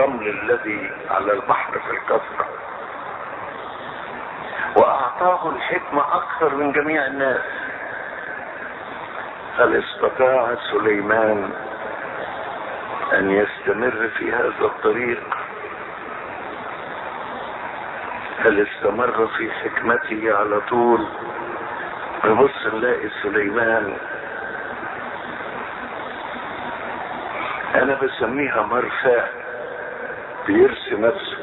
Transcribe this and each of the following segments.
الرمل الذي على البحر في الكثرة وأعطاه الحكمة أكثر من جميع الناس هل استطاع سليمان أن يستمر في هذا الطريق هل استمر في حكمته على طول نبص نلاقي سليمان انا بسميها مرفاه بيرسي نفسه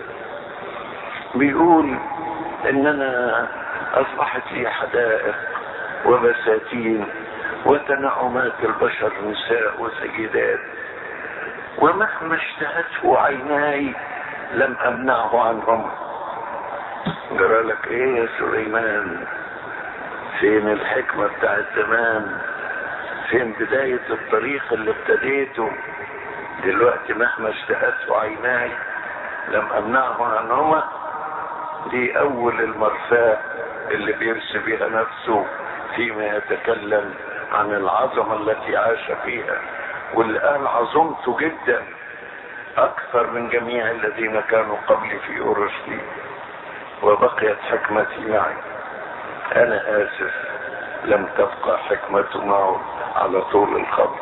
بيقول ان انا اصبحت لي حدائق وبساتين وتنعمات البشر نساء وسيدات ومهما اشتهته عيناي لم امنعه عنهم جرى لك ايه يا سليمان فين الحكمة بتاعت زمان فين بداية الطريق اللي ابتديته دلوقتي مهما اشتهته عيناي لم امنعه عنهما دي اول المرفاه اللي بيرسي بها نفسه فيما يتكلم عن العظمة التي عاش فيها واللي قال عظمته جدا اكثر من جميع الذين كانوا قبلي في اورشليم وبقيت حكمتي معي انا اسف لم تبقى حكمته معه على طول الخط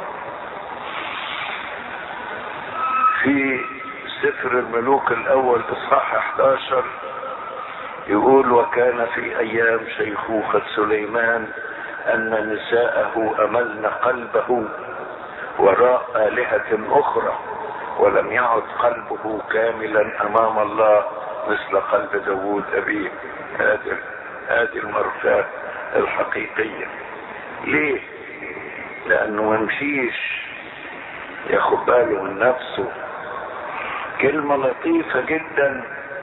في سفر الملوك الاول اصحاح 11 يقول وكان في ايام شيخوخة سليمان ان نساءه املن قلبه وراء الهة اخرى ولم يعد قلبه كاملا امام الله مثل قلب داوود ابيه هذه هذه المرفاه الحقيقية ليه لانه ما مشيش ياخد باله من نفسه كلمة لطيفة جدا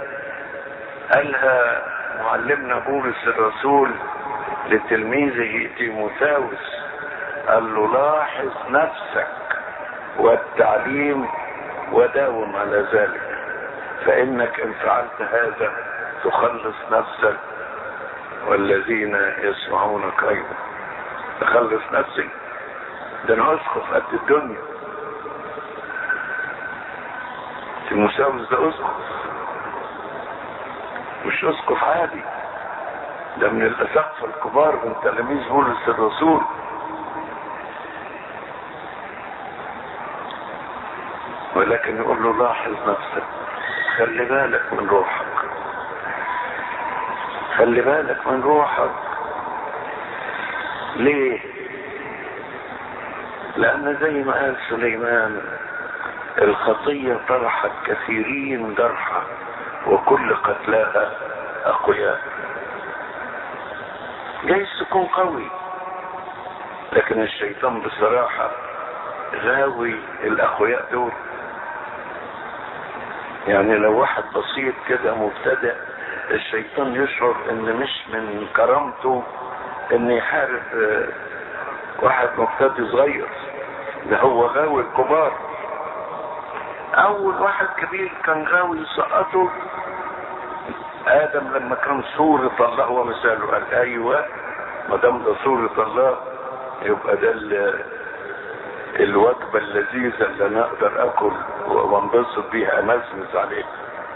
قالها معلمنا بولس الرسول لتلميذه تيموثاوس قال له لاحظ نفسك والتعليم وداوم على ذلك فانك ان فعلت هذا تخلص نفسك والذين يسمعونك ايضا تخلص نفسي ده انا اسقف قد الدنيا تيموثاوس ده اسقف مش اسقف عادي ده من الاسقف الكبار من تلاميذ بولس الرسول ولكن يقول له لاحظ نفسك خلي بالك من روحك خلي بالك من روحك ليه لان زي ما قال سليمان الخطية طرحت كثيرين جرحى وكل قتلاها اقوياء جايز تكون قوي لكن الشيطان بصراحة غاوي الاقوياء دول يعني لو واحد بسيط كده مبتدئ الشيطان يشعر ان مش من كرامته ان يحارب واحد مبتدئ صغير ده هو غاوي الكبار اول واحد كبير كان غاوي يسقطه ادم لما كان صورة الله ومثاله قال ايوه ما دام ده صورة الله يبقى ده الوجبة اللذيذة اللي انا اقدر اكل وانبسط بيها امزمز عليه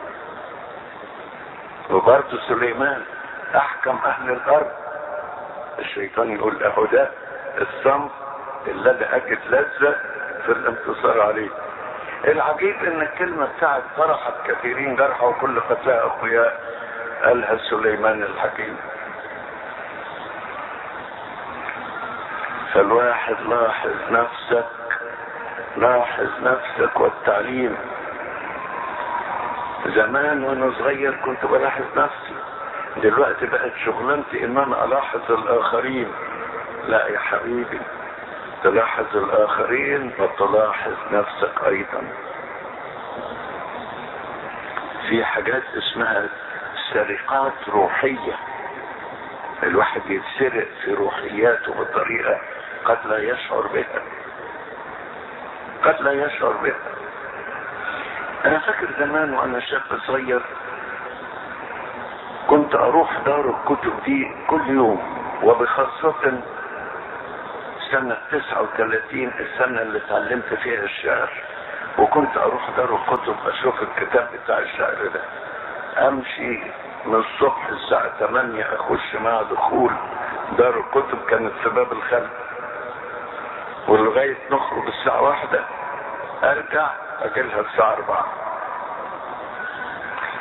وبرضه سليمان احكم اهل الارض الشيطان يقول اهو ده الصنف الذي اجد لذة في الانتصار عليه العجيب ان الكلمة بتاعت طرحت كثيرين جرحى وكل قتلاء اقوياء قالها سليمان الحكيم فالواحد لاحظ نفسك لاحظ نفسك والتعليم زمان وانا صغير كنت بلاحظ نفسي دلوقتي بقت شغلانتي ان انا الاحظ الاخرين لا يا حبيبي تلاحظ الاخرين وتلاحظ نفسك ايضا في حاجات اسمها سرقات روحية الواحد يتسرق في روحياته بطريقة قد لا يشعر بها قد لا يشعر بها انا فاكر زمان وانا شاب صغير كنت اروح دار الكتب دي كل يوم وبخاصة سنة 39 السنة اللي اتعلمت فيها الشعر وكنت اروح دار الكتب اشوف الكتاب بتاع الشعر ده امشي من الصبح الساعة 8 اخش مع دخول دار الكتب كانت في باب الخلف ولغاية نخرج الساعة واحدة ارجع اجيلها الساعة 4